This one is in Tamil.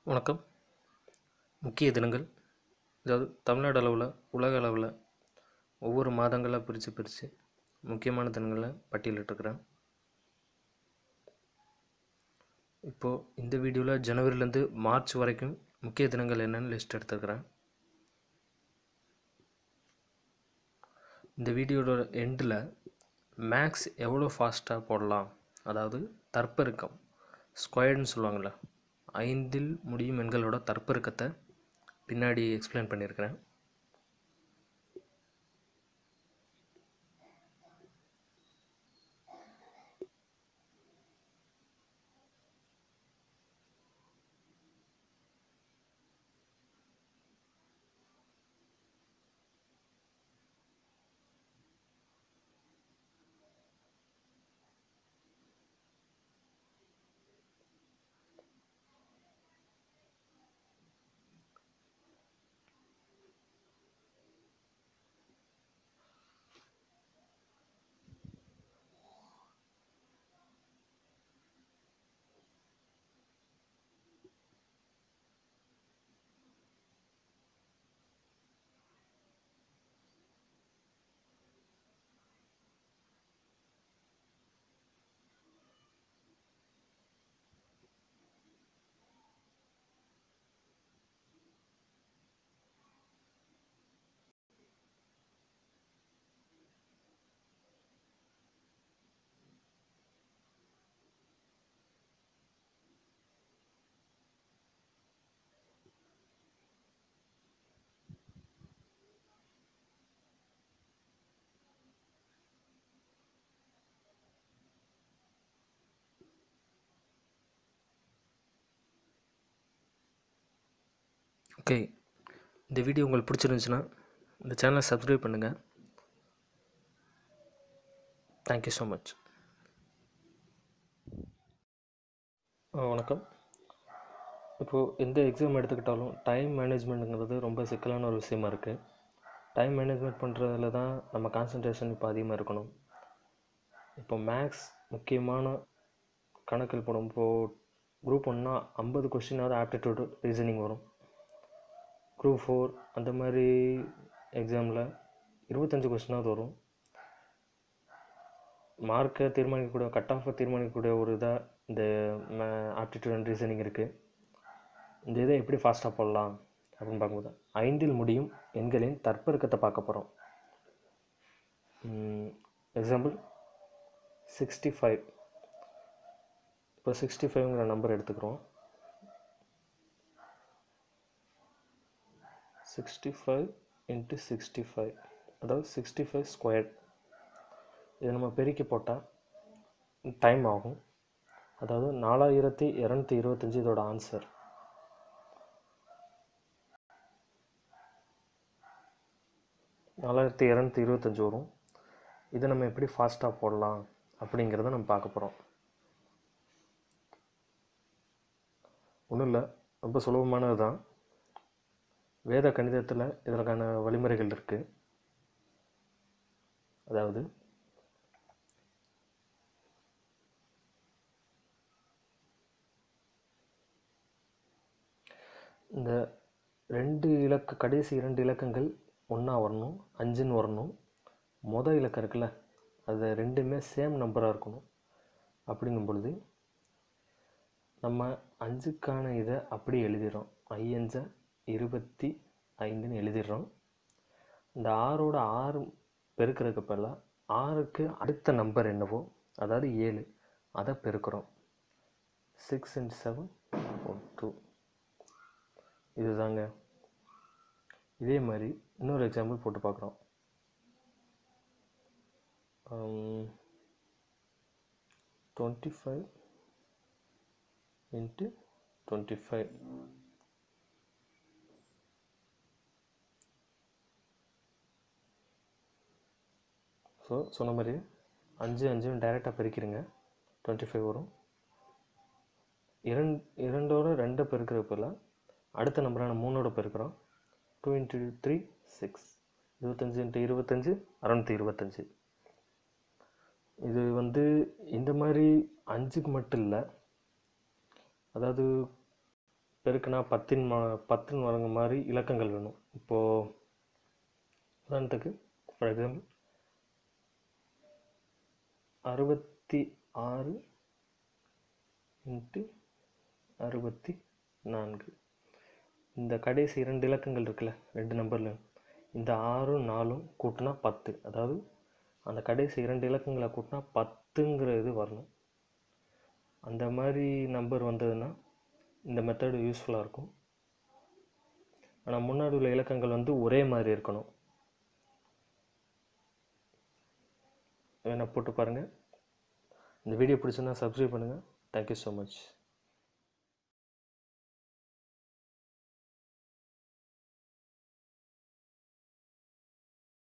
வணக்கம் முக்கிய தினங்கள் அதாவது தமிழ்நாடு அளவில் உலக அளவில் ஒவ்வொரு மாதங்களாக பிரித்து பிரித்து முக்கியமான தினங்களை பட்டியலிட்டிருக்கிறேன் இப்போது இந்த வீடியோவில் ஜனவரிலேருந்து மார்ச் வரைக்கும் முக்கிய தினங்கள் என்னென்னு லிஸ்ட் எடுத்துருக்கிறேன் இந்த வீடியோட எண்டில் மேக்ஸ் எவ்வளோ ஃபாஸ்ட்டாக போடலாம் அதாவது தற்பெருக்கம் ஸ்கொயர்டுன்னு சொல்லுவாங்கள்ல ஐந்தில் முடியும் எண்களோட தற்பெருக்கத்தை பின்னாடி எக்ஸ்பிளைன் பண்ணியிருக்கிறேன் ஓகே இந்த வீடியோ உங்களுக்கு பிடிச்சிருந்துச்சுன்னா இந்த சேனலை சப்ஸ்கிரைப் பண்ணுங்கள் தேங்க்யூ ஸோ மச் வணக்கம் இப்போது எந்த எக்ஸாம் எடுத்துக்கிட்டாலும் டைம் மேனேஜ்மெண்ட்டுங்கிறது ரொம்ப சிக்கலான ஒரு விஷயமா இருக்குது டைம் மேனேஜ்மெண்ட் பண்ணுறதுல தான் நம்ம கான்சன்ட்ரேஷன் இப்போ அதிகமாக இருக்கணும் இப்போ மேக்ஸ் முக்கியமான கணக்கில் போடும் இப்போது குரூப் ஒன்னா ஐம்பது கொஸ்டினாவது ஆப்டிடியூடு ரீசனிங் வரும் குரூப் ஃபோர் அந்த மாதிரி எக்ஸாமில் இருபத்தஞ்சி கொஸ்டினாவது வரும் மார்க்கை தீர்மானிக்கக்கூடிய கட் ஆஃபை தீர்மானிக்கக்கூடிய ஒரு இதாக இந்த ஆப்டிடியூட் அண்ட் ரீசனிங் இருக்குது இந்த இதை எப்படி ஃபாஸ்ட்டாக போடலாம் அப்படின்னு பார்க்கும்போது ஐந்தில் முடியும் எண்களின் தற்பெருக்கத்தை பார்க்க போகிறோம் எக்ஸாம்பிள் சிக்ஸ்டி ஃபைவ் இப்போ சிக்ஸ்டி ஃபைவ்ங்கிற நம்பர் எடுத்துக்கிறோம் sixty five into sixty five அதாவது சிக்ஸ்டி ஃபைவ் ஸ்கொயர் இதை நம்ம பெருக்கி போட்டால் டைம் ஆகும் அதாவது நாலாயிரத்தி இரநூத்தி இருபத்தஞ்சி இதோட ஆன்சர் நாலாயிரத்தி இரநூத்தி இருபத்தஞ்சி வரும் இதை நம்ம எப்படி ஃபாஸ்ட்டாக போடலாம் அப்படிங்கிறத நம்ம பார்க்க போகிறோம் ஒன்றும் இல்லை ரொம்ப சுலபமானது தான் வேத கணிதத்தில் இதற்கான வழிமுறைகள் இருக்குது அதாவது இந்த ரெண்டு இலக்க கடைசி இரண்டு இலக்கங்கள் ஒன்றா வரணும் அஞ்சுன்னு வரணும் மொதல் இலக்கம் இருக்குல்ல அது ரெண்டுமே சேம் நம்பராக இருக்கணும் அப்படிங்கும் பொழுது நம்ம அஞ்சுக்கான இதை அப்படியே எழுதிடுறோம் ஐயஞ்ச இருபத்தி ஐந்துன்னு எழுதிடுறோம் இந்த ஆறோட ஆறு பெருக்கிறதுக்கு பதிலாக ஆறுக்கு அடுத்த நம்பர் என்னவோ அதாவது ஏழு அதை பெருக்கிறோம் six and seven four two இதுதாங்க இதே மாதிரி இன்னொரு எக்ஸாம்பிள் போட்டு பார்க்குறோம் twenty five into twenty five so சொன்ன மாதிரி அஞ்சு அஞ்சும் டைரெக்டாக பெருக்கிடுங்க டுவெண்ட்டி ஃபைவ் வரும் இரண்டு இரண்டோட ரெண்டை பெருக்கிறப்பல அடுத்த நம்பரான மூணோட பெருக்கிறோம் டூ இன்ட்டு த்ரீ சிக்ஸ் இருபத்தஞ்சி இன்ட்டு இருபத்தஞ்சி அறநூற்றி இருபத்தஞ்சி இது வந்து இந்த மாதிரி அஞ்சுக்கு மட்டும் இல்லை அதாவது பெருக்குனா பத்தின் மா பத்துன்னு வரங்க மாதிரி இலக்கங்கள் வேணும் இப்போது உதாரணத்துக்கு ஃபார் எக்ஸாம்பிள் அறுபத்தி ஆறு இன்ட்டு அறுபத்தி நான்கு இந்த கடைசி இரண்டு இலக்கங்கள் இருக்குல்ல ரெண்டு நம்பரில் இந்த ஆறும் நாலும் கூட்டினா பத்து அதாவது அந்த கடைசி இரண்டு இலக்கங்களை கூட்டினா பத்துங்கிற இது வரணும் அந்த மாதிரி நம்பர் வந்ததுன்னா இந்த மெத்தடு யூஸ்ஃபுல்லாக இருக்கும் ஆனால் முன்னாடி உள்ள இலக்கங்கள் வந்து ஒரே மாதிரி இருக்கணும் வேணால் போட்டு பாருங்கள் இந்த வீடியோ பிடிச்சிருந்தா சப்ஸ்கிரைப் பண்ணுங்கள் தேங்க்யூ ஸோ மச்